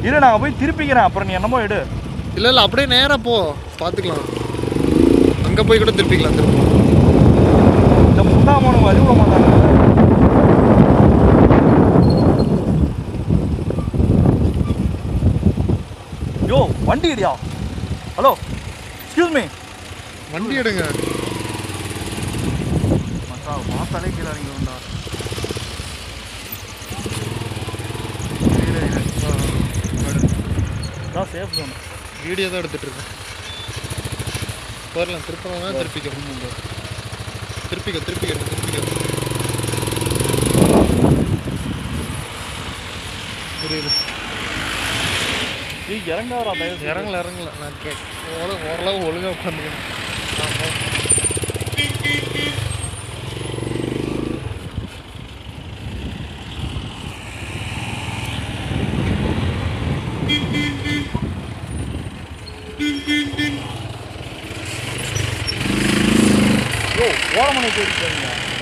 இரு நான் போய் திருப்பிக்கிறேன் அப்புறம் நீ என்னமோ எடு இல்லை இல்லை அப்படியே நேராக போ பார்த்துக்கலாம் அங்கே போய் கூட திருப்பிக்கலாம் திரும்ப இந்த முந்தாமனும் வழி விட மாட்டாங்க யோ வண்டி இடியா ஹலோ எக்ஸ்கியூஸ் மீ வண்டி எடுங்க மச்சா மாசாலே கீழே இறங்கி வந்தா தான் சேஃப் ஜோன் வீடியோ தான் எடுத்துட்டு இருக்கேன் வரலாம் திருப்பமா திருப்பிக்க திருப்பிக்க திருப்பிக்க திருப்பிக்க புரியுது நீ இறங்காரா தயவு செய்து. இறங்கல இறங்கல நான் கே- ஓர- ஓரளவு ஒழுங்கா உட்காந்துக்கணும் யோ ஓரமனை போயிருக்காங்க